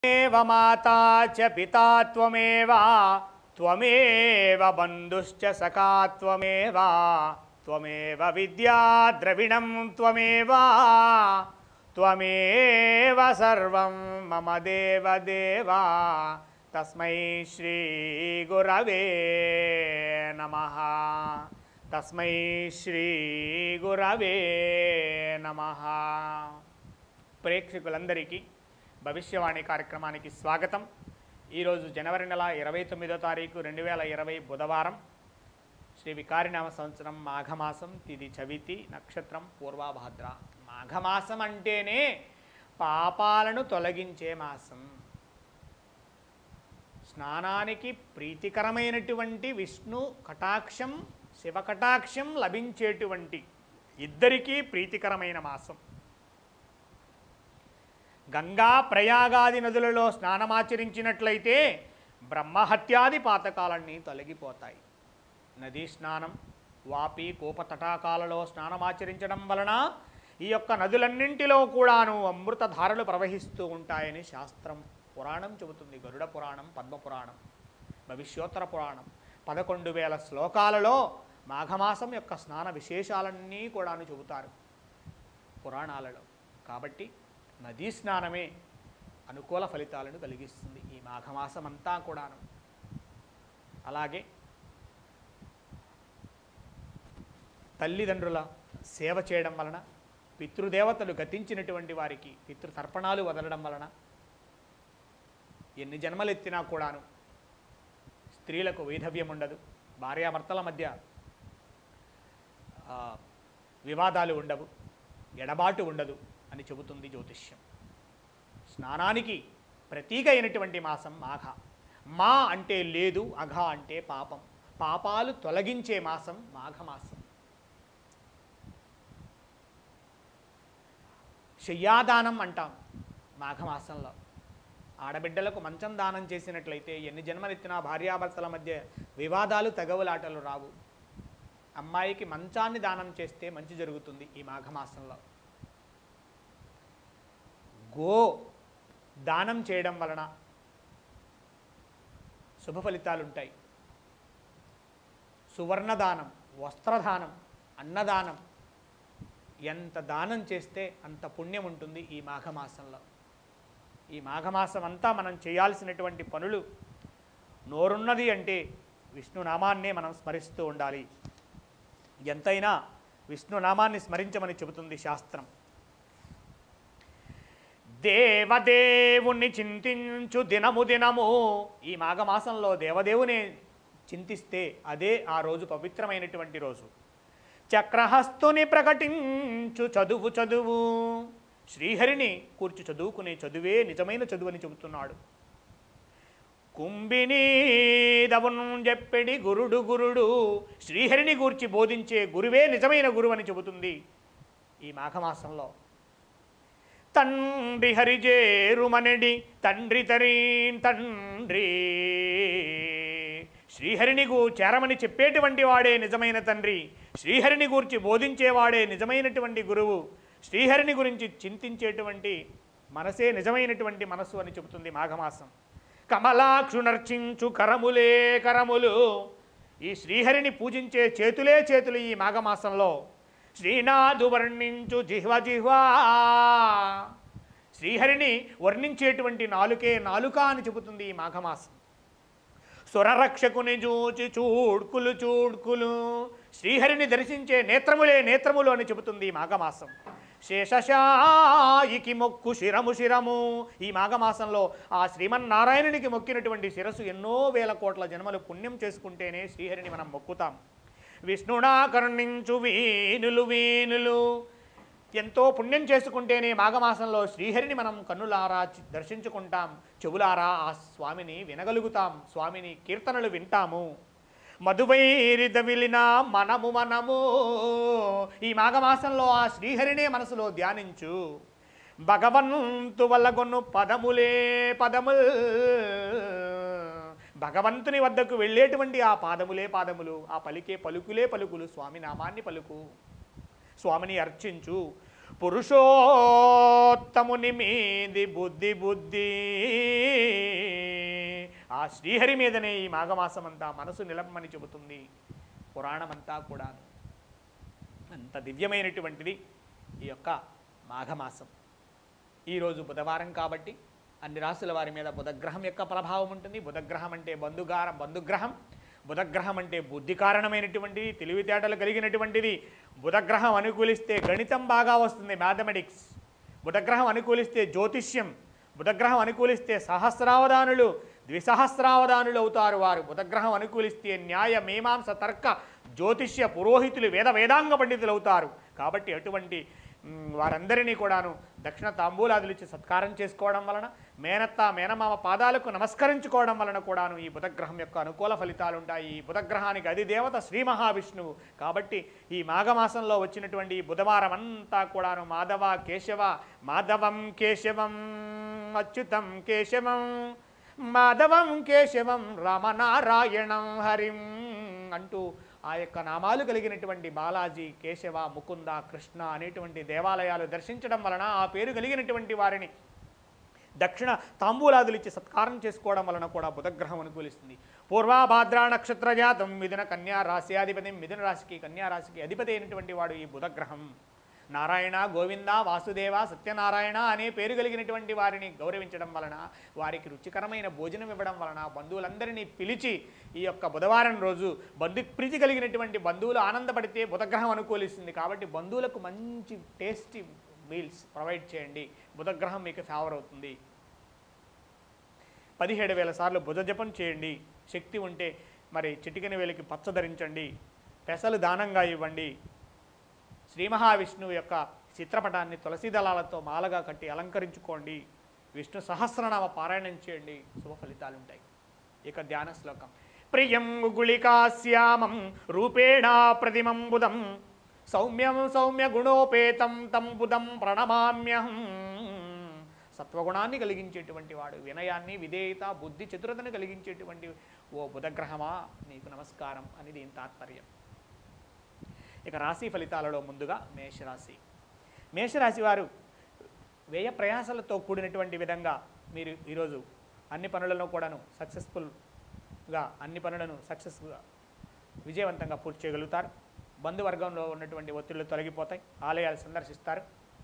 त्वमेव माता च पिता त्वमेव त्वमेव बन्धुश्च सखा त्वमेव त्वमेव विद्या द्रविणं त्वमेव त्वमेव सर्वं मम देव देव तस्मै श्रीगुरवे नमः तस्मै श्रीगुरवे नमः ప్రేక్షకులందరికీ భవిష్యవాణి కార్యక్రమానికి స్వాగతం ఈరోజు జనవరి నెల ఇరవై తొమ్మిదో తారీఖు రెండు వేల ఇరవై బుధవారం శ్రీ వికారినామ సంవత్సరం మాఘమాసం తిది చవితి నక్షత్రం పూర్వాభాద్ర మాఘమాసం అంటేనే పాపాలను తొలగించే మాసం స్నానానికి ప్రీతికరమైనటువంటి విష్ణు కటాక్షం శివ కటాక్షం లభించేటువంటి ఇద్దరికీ ప్రీతికరమైన మాసం గంగా ప్రయాగాది నదులలో స్నానమాచరించినట్లయితే బ్రహ్మహత్యాది పాతకాలన్నీ తొలగిపోతాయి నదీ స్నానం వాపి కోప తటాకాలలో స్నానమాచరించడం వలన ఈ యొక్క నదులన్నింటిలో కూడాను అమృత ధారలు ప్రవహిస్తూ ఉంటాయని శాస్త్రం పురాణం చెబుతుంది గరుడ పురాణం పద్మ పురాణం భవిష్యోత్తర పురాణం పదకొండు వేల శ్లోకాలలో మాఘమాసం యొక్క స్నాన విశేషాలన్నీ కూడాను చెబుతారు పురాణాలలో కాబట్టి నదీ స్నానమే అనుకూల ఫలితాలను కలిగిస్తుంది ఈ మాఘమాసం అంతా కూడాను అలాగే తల్లిదండ్రుల సేవ చేయడం వలన పితృదేవతలు గతించినటువంటి వారికి పితృతర్పణాలు వదలడం వలన ఎన్ని జన్మలెత్తినా కూడాను స్త్రీలకు వైధవ్యం ఉండదు భార్యాభర్తల మధ్య ఆ, వివాదాలు ఉండవు ఎడబాటు ఉండదు అని చెబుతుంది జ్యోతిష్యం స్నానానికి ప్రతీక అయినటువంటి మాసం మాఘ మా అంటే లేదు అఘ అంటే పాపం పాపాలు తొలగించే మాసం మాఘమాసం శయ్యాదానం అంటాం మాఘమాసంలో ఆడబిడ్డలకు మంచం దానం చేసినట్లయితే ఎన్ని జన్మలెత్తినా భార్యాభర్తల మధ్య వివాదాలు తెగవులాటలు రావు అమ్మాయికి మంచాన్ని దానం చేస్తే మంచి జరుగుతుంది ఈ మాఘమాసంలో గో దానం చేయడం వలన శుభ ఫలితాలు ఉంటాయి సువర్ణదానం వస్త్రదానం అన్నదానం ఎంత దానం చేస్తే అంత పుణ్యం ఉంటుంది ఈ మాఘమాసంలో ఈ మాఘమాసం అంతా మనం చేయాల్సినటువంటి పనులు నోరున్నది అంటే విష్ణునామాన్నే మనం స్మరిస్తూ ఉండాలి ఎంతైనా విష్ణునామాన్ని స్మరించమని చెబుతుంది శాస్త్రం దేవదేవుణ్ణి చింతించు దినము దినము ఈ మాఘమాసంలో దేవదేవుని చింతిస్తే అదే ఆ రోజు పవిత్రమైనటువంటి రోజు చక్రహస్తుని ప్రకటించు చదువు చదువు శ్రీహరిని కూర్చు చదువుకునే చదువే నిజమైన చదువు అని చెబుతున్నాడు కుంభినీదవును చెప్పెడి గురుడు గురుడు శ్రీహరిని గూర్చి బోధించే గురువే నిజమైన గురువు అని చెబుతుంది ఈ మాఘమాసంలో తండ్రి హరిజేరుమనడి తండ్రి తరీ తండ్రి శ్రీహరిని గూ చేరమని చెప్పేటువంటి వాడే నిజమైన తండ్రి శ్రీహరిని గూర్చి బోధించేవాడే నిజమైనటువంటి గురువు శ్రీహరిని గురించి చింతించేటువంటి మనసే నిజమైనటువంటి మనస్సు అని చెబుతుంది మాఘమాసం కమలాక్షు నర్చించు కరములే కరములు ఈ శ్రీహరిని పూజించే చేతులే చేతులు ఈ మాఘమాసంలో శ్రీనాథు వర్ణించు జిహ్వ జిహ్వా శ్రీహరిని వర్ణించేటువంటి నాలుకే నాలుక అని చెబుతుంది ఈ మాఘమాసం సురరక్షకుని చూచి చూడ్కులు చూడ్కులు శ్రీహరిని దర్శించే నేత్రములే నేత్రములు అని చెబుతుంది ఈ మాఘమాసం శేషశాయికి మొక్కు శిరము శిరము ఈ మాఘమాసంలో ఆ శ్రీమన్నారాయణునికి మొక్కినటువంటి శిరస్సు ఎన్నో వేల కోట్ల జన్మలు పుణ్యం చేసుకుంటేనే శ్రీహరిని మనం మొక్కుతాం విష్ణునా కరుణించు వీనులు వీనులు ఎంతో పుణ్యం చేసుకుంటేనే మాఘమాసంలో శ్రీహరిని మనం కన్నులారా చి- దర్శించుకుంటాం చెవులారా ఆ స్వామిని వినగలుగుతాం స్వామిని కీర్తనలు వింటాము మధువైరిద విలిన మనము మనము ఈ మాఘమాసంలో ఆ శ్రీహరినే మనసులో ధ్యానించు భగవంతు వల్లగొన్ను పదములే పదముల్ భగవంతుని వద్దకు వెళ్ళేటువంటి ఆ పాదములే పాదములు ఆ పలికే పలుకులే పలుకులు స్వామి నామాన్ని పలుకు స్వామిని అర్చించు పురుషోత్తముని మీది బుద్ధి బుద్ధి శ్రీహరి మీదనే ఈ మాఘమాసం అంతా మనసు నిలమ్మని చెబుతుంది పురాణమంతా కూడాను అంత దివ్యమైనటువంటిది ఈ యొక్క మాఘమాసం ఈరోజు బుధవారం కాబట్టి అన్ని రాసుల వారి మీద బుధగ్రహం యొక్క ప్రభావం ఉంటుంది బుధగ్రహం అంటే బంధుగార బంధుగ్రహం బుధగ్రహం అంటే బుద్ధి కారణమైనటువంటిది తెలివితేటలు కలిగినటువంటిది బుధగ్రహం అనుకూలిస్తే గణితం బాగా వస్తుంది మ్యాథమెటిక్స్ బుధగ్రహం అనుకూలిస్తే జ్యోతిష్యం బుధగ్రహం అనుకూలిస్తే సహస్రావధానులు ద్విసహస్రావధానులు అవుతారు వారు బుధగ్రహం అనుకూలిస్తే న్యాయ మీమాంస తర్క జ్యోతిష్య పురోహితులు వేద వేదాంగ పండితులు అవుతారు కాబట్టి అటువంటి మ్, వారందరినీ కూడాను దక్షిణ తాంబూలాదులు ఇచ్చి సత్కారం చేసుకోవడం వలన మేనత్త మేనమామ పాదాలకు నమస్కరించుకోవడం వలన కూడాను ఈ బుధగ్రహం యొక్క అనుకూల ఫలితాలు ఉంటాయి ఈ బుధగ్రహానికి అధిదేవత శ్రీ మహావిష్ణువు కాబట్టి ఈ మాఘమాసంలో వచ్చినటువంటి ఈ బుధవారం అంతా కూడాను మాధవ కేశవ మాధవం కేశవం అచ్యుతం కేశవం మాధవం కేశవం రామనారాయణం హరిం అంటూ ఆ యొక్క నామాలు కలిగినటువంటి బాలాజీ కేశవ ముకుంద కృష్ణ అనేటువంటి దేవాలయాలు దర్శించడం వలన ఆ పేరు కలిగినటువంటి వారిని దక్షిణ తాంబూలాదులు ఇచ్చి సత్కారం చేసుకోవడం వలన కూడా బుధగ్రహం అనుకూలిస్తుంది పూర్వాభాద్ర నక్షత్ర జాతం మిథున కన్యా రాశి అధిపతి మిథున రాశికి కన్యా రాశికి అధిపతి అయినటువంటి వాడు ఈ బుధగ్రహం నారాయణ గోవింద వాసుదేవ సత్యనారాయణ అనే పేరు కలిగినటువంటి వారిని గౌరవించడం వలన వారికి రుచికరమైన భోజనం ఇవ్వడం వలన బంధువులందరినీ పిలిచి ఈ యొక్క బుధవారం రోజు బంధు ప్రీతి కలిగినటువంటి బంధువులు ఆనందపడితే బుధగ్రహం అనుకూలిస్తుంది కాబట్టి బంధువులకు మంచి టేస్టీ మీల్స్ ప్రొవైడ్ చేయండి బుధగ్రహం మీకు ఫేవర్ అవుతుంది పదిహేడు వేల సార్లు భుజజపం చేయండి శక్తి ఉంటే మరి చిటికెన వేలికి పచ్చ ధరించండి పెసలు దానంగా ఇవ్వండి శ్రీ మహావిష్ణువు యొక్క చిత్రపటాన్ని తులసి దళాలతో మాలగా కట్టి అలంకరించుకోండి విష్ణు సహస్రనామ పారాయణం చేయండి శుభ ఫలితాలు ఉంటాయి ఇక ధ్యాన శ్లోకం ప్రియం గుళికాశ్యామం రూపేణా ప్రతిమం బుధం సౌమ్యం సౌమ్య గుణోపేతం తం బుధం ప్రణమామ్యహం సత్వగుణాన్ని కలిగించేటువంటి వాడు వినయాన్ని విధేయత బుద్ధి చతురతను కలిగించేటువంటి ఓ బుధగ్రహమా నీకు నమస్కారం అని దీని తాత్పర్యం ఇక రాశి ఫలితాలలో ముందుగా మేషరాశి మేషరాశి వారు వ్యయ ప్రయాసాలతో కూడినటువంటి విధంగా మీరు ఈరోజు అన్ని పనులను కూడాను సక్సెస్ఫుల్గా అన్ని పనులను సక్సెస్గా విజయవంతంగా పూర్తి చేయగలుగుతారు బంధువర్గంలో ఉన్నటువంటి ఒత్తిళ్లు తొలగిపోతాయి ఆలయాలు సందర్శిస్తారు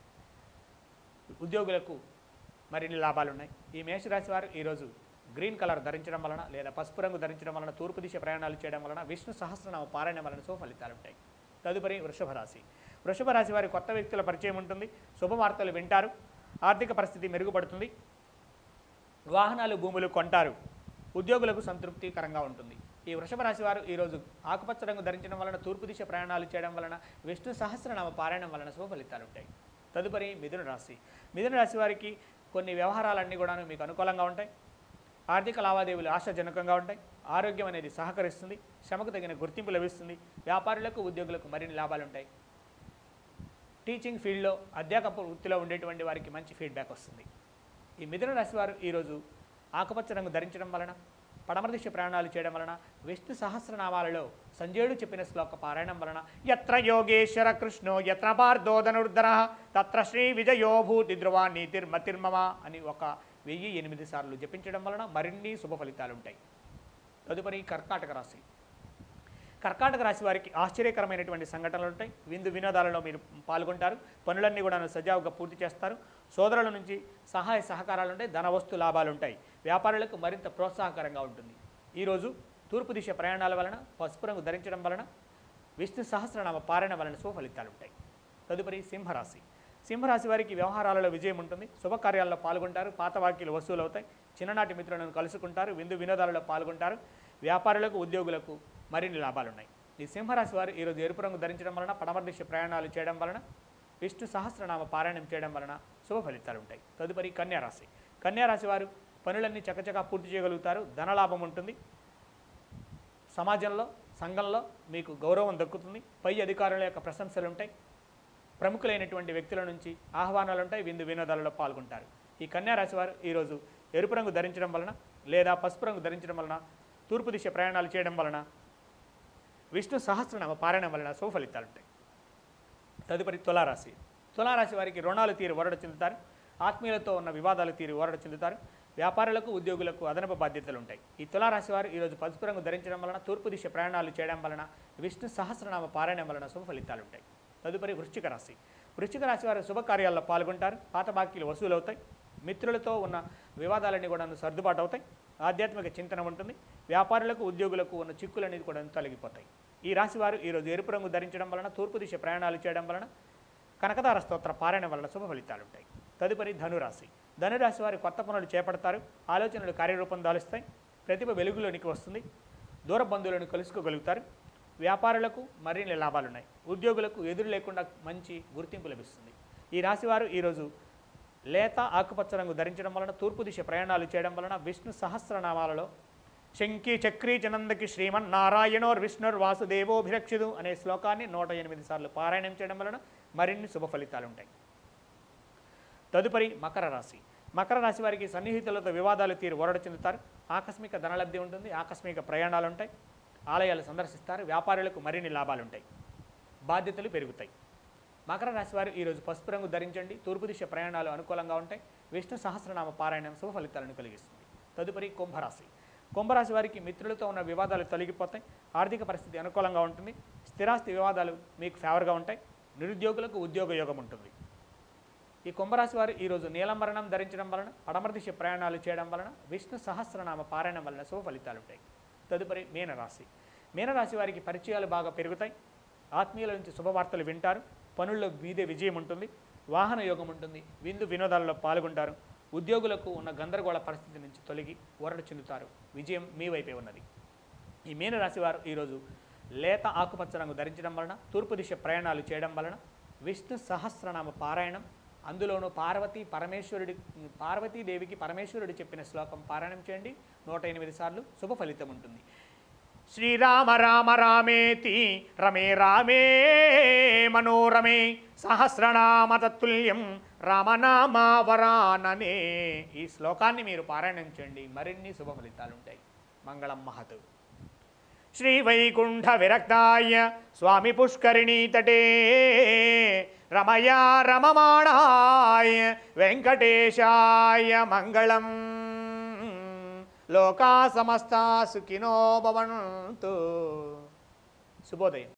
ఉద్యోగులకు మరిన్ని లాభాలు ఉన్నాయి ఈ మేషరాశి వారు ఈరోజు గ్రీన్ కలర్ ధరించడం వలన లేదా పసుపు రంగు ధరించడం వలన తూర్పు దిశ ప్రయాణాలు చేయడం వలన విష్ణు సహస్రనామ పారాయణం వలన శుభ ఫలితాలు ఉంటాయి తదుపరి వృషభ రాశి వృషభ రాశి వారి కొత్త వ్యక్తుల పరిచయం ఉంటుంది శుభవార్తలు వింటారు ఆర్థిక పరిస్థితి మెరుగుపడుతుంది వాహనాలు భూములు కొంటారు ఉద్యోగులకు సంతృప్తికరంగా ఉంటుంది ఈ వృషభ రాశి వారు ఈరోజు ఆకుపచ్చ రంగు ధరించడం వలన తూర్పు దిశ ప్రయాణాలు చేయడం వలన విష్ణు సహస్రనామ పారాయణం వలన శుభ ఫలితాలు ఉంటాయి తదుపరి మిథున రాశి మిథున రాశి వారికి కొన్ని వ్యవహారాలన్నీ కూడాను మీకు అనుకూలంగా ఉంటాయి ఆర్థిక లావాదేవీలు ఆశాజనకంగా ఉంటాయి ఆరోగ్యం అనేది సహకరిస్తుంది శ్రమకు తగిన గుర్తింపు లభిస్తుంది వ్యాపారులకు ఉద్యోగులకు మరిన్ని లాభాలు ఉంటాయి టీచింగ్ ఫీల్డ్లో అధ్యాపక వృత్తిలో ఉండేటువంటి వారికి మంచి ఫీడ్బ్యాక్ వస్తుంది ఈ మిథున రాశి వారు ఈరోజు ఆకుపచ్చ రంగు ధరించడం వలన పడమర దిశ ప్రయాణాలు చేయడం వలన విష్ణు సహస్రనామాలలో సంజయుడు చెప్పిన శ్లోక పారాయణం వలన ఎత్ర యోగేశ్వర కృష్ణో ఎత్ర పార్థోధనుర్ధర తత్ర శ్రీ విజయో భూతి ధ్రువ నీతిర్మతిర్మమ అని ఒక వెయ్యి ఎనిమిది సార్లు జపించడం వలన మరిన్ని శుభ ఫలితాలు ఉంటాయి తదుపరి కర్కాటక రాశి కర్కాటక రాశి వారికి ఆశ్చర్యకరమైనటువంటి సంఘటనలు ఉంటాయి విందు వినోదాలలో మీరు పాల్గొంటారు పనులన్నీ కూడా సజావుగా పూర్తి చేస్తారు సోదరుల నుంచి సహాయ సహకారాలు ఉంటాయి ధన వస్తు లాభాలు ఉంటాయి వ్యాపారులకు మరింత ప్రోత్సాహకరంగా ఉంటుంది ఈరోజు తూర్పు దిశ ప్రయాణాల వలన పసుపు రంగు ధరించడం వలన విష్ణు సహస్రనామ పారాయణ వలన శుభ ఫలితాలు ఉంటాయి తదుపరి సింహరాశి సింహరాశి వారికి వ్యవహారాలలో విజయం ఉంటుంది శుభకార్యాల్లో పాల్గొంటారు పాత వాక్యలు వసూలు అవుతాయి చిన్ననాటి మిత్రులను కలుసుకుంటారు విందు వినోదాలలో పాల్గొంటారు వ్యాపారులకు ఉద్యోగులకు మరిన్ని లాభాలు ఉన్నాయి ఈ సింహరాశి వారు ఈరోజు ఎరుపు రంగు ధరించడం వలన పడమర దిశ ప్రయాణాలు చేయడం వలన విష్ణు సహస్రనామ పారాయణం చేయడం వలన శుభ ఫలితాలు ఉంటాయి తదుపరి కన్యారాశి కన్యారాశి వారు పనులన్నీ చకచకా పూర్తి చేయగలుగుతారు ధనలాభం ఉంటుంది సమాజంలో సంఘంలో మీకు గౌరవం దక్కుతుంది పై అధికారుల యొక్క ప్రశంసలు ఉంటాయి ప్రముఖులైనటువంటి వ్యక్తుల నుంచి ఆహ్వానాలు ఉంటాయి విందు వినోదాలలో పాల్గొంటారు ఈ కన్యా రాశి వారు ఈరోజు ఎరుపు రంగు ధరించడం వలన లేదా పసుపు రంగు ధరించడం వలన తూర్పు దిశ ప్రయాణాలు చేయడం వలన విష్ణు సహస్రనామ పారాయణం వలన శుభ ఫలితాలు ఉంటాయి తదుపరి తులారాశి తులారాశి వారికి రుణాలు తీరి వరడ చెందుతారు ఆత్మీయులతో ఉన్న వివాదాలు తీరి వరడ చెందుతారు వ్యాపారులకు ఉద్యోగులకు అదనపు బాధ్యతలు ఉంటాయి ఈ తులారాశి వారు ఈరోజు పసుపు రంగు ధరించడం వలన తూర్పు దిశ ప్రయాణాలు చేయడం వలన విష్ణు సహస్రనామ పారాయణం వలన శుభ ఫలితాలు ఉంటాయి తదుపరి వృశ్చిక రాశి వృశ్చిక రాశి వారు శుభకార్యాల్లో పాల్గొంటారు పాత బాకీలు వసూలవుతాయి మిత్రులతో ఉన్న వివాదాలన్నీ కూడా సర్దుబాటు అవుతాయి ఆధ్యాత్మిక చింతన ఉంటుంది వ్యాపారులకు ఉద్యోగులకు ఉన్న చిక్కులనేది కూడా తొలగిపోతాయి ఈ రాశి వారు ఈరోజు ఎరుపు రంగు ధరించడం వలన తూర్పు దిశ ప్రయాణాలు చేయడం వలన కనకదార స్తోత్ర పారాయణం వలన శుభ ఫలితాలు ఉంటాయి తదుపరి ధనురాశి ధనురాశి వారి కొత్త పనులు చేపడతారు ఆలోచనలు కార్యరూపం దాలుస్తాయి ప్రతిభ వెలుగులోనికి వస్తుంది దూర బంధువులను కలుసుకోగలుగుతారు వ్యాపారులకు మరిన్ని లాభాలున్నాయి ఉద్యోగులకు ఎదురు లేకుండా మంచి గుర్తింపు లభిస్తుంది ఈ రాశివారు ఈరోజు లేత ఆకుపచ్చ రంగు ధరించడం వలన తూర్పు దిశ ప్రయాణాలు చేయడం వలన విష్ణు సహస్రనామాలలో శంకి చక్రీ చనందకి శ్రీమన్ నారాయణోర్ విష్ణుర్ వాసుదేవోభిరక్షిదు అనే శ్లోకాన్ని నూట ఎనిమిది సార్లు పారాయణం చేయడం వలన మరిన్ని శుభ ఫలితాలు ఉంటాయి తదుపరి మకర రాశి మకర రాశి వారికి సన్నిహితులతో వివాదాలు తీరు ఒరడ చెందుతారు ఆకస్మిక ధనలబ్ధి ఉంటుంది ఆకస్మిక ప్రయాణాలు ఉంటాయి ఆలయాలు సందర్శిస్తారు వ్యాపారులకు మరిన్ని లాభాలు ఉంటాయి బాధ్యతలు పెరుగుతాయి మకర రాశి వారు ఈరోజు పసుపు రంగు ధరించండి తూర్పు దిశ ప్రయాణాలు అనుకూలంగా ఉంటాయి విష్ణు సహస్రనామ పారాయణం శుభ ఫలితాలను కలిగిస్తుంది తదుపరి కుంభరాశి కుంభరాశి వారికి మిత్రులతో ఉన్న వివాదాలు తొలగిపోతాయి ఆర్థిక పరిస్థితి అనుకూలంగా ఉంటుంది స్థిరాస్తి వివాదాలు మీకు ఫేవర్గా ఉంటాయి నిరుద్యోగులకు ఉద్యోగ యోగం ఉంటుంది ఈ కుంభరాశి వారు ఈరోజు నీలంబరణం ధరించడం వలన పడమర దిశ ప్రయాణాలు చేయడం వలన విష్ణు సహస్రనామ పారాయణం వలన శుభ ఫలితాలు ఉంటాయి తదుపరి మీనరాశి మీనరాశి వారికి పరిచయాలు బాగా పెరుగుతాయి ఆత్మీయుల నుంచి శుభవార్తలు వింటారు పనుల్లో మీదే విజయం ఉంటుంది వాహన యోగం ఉంటుంది విందు వినోదాలలో పాల్గొంటారు ఉద్యోగులకు ఉన్న గందరగోళ పరిస్థితి నుంచి తొలగి ఊరట చెందుతారు విజయం మీ వైపే ఉన్నది ఈ మీనరాశి వారు ఈరోజు లేత ఆకుపచ్చ రంగు ధరించడం వలన తూర్పు దిశ ప్రయాణాలు చేయడం వలన విష్ణు సహస్రనామ పారాయణం అందులోనూ పార్వతీ పరమేశ్వరుడి పార్వతీదేవికి పరమేశ్వరుడు చెప్పిన శ్లోకం పారాయణం చేయండి నూట ఎనిమిది సార్లు శుభ ఫలితం ఉంటుంది శ్రీరామ రామ రామేతి రమే రామే మనోరమే సహస్రనామ తత్తుల్యం రామనామావరాననే ఈ శ్లోకాన్ని మీరు పారాయణం చేయండి మరిన్ని శుభ ఫలితాలు ఉంటాయి మంగళం మహతు శ్రీ వైకుంఠ విరక్తాయ స్వామి పుష్కరిణీ తటే రమయా రమమాణాయ వెంకటేశాయ మంగళం లోకా సమస్తా సుఖినో భవంతు శుభోదయం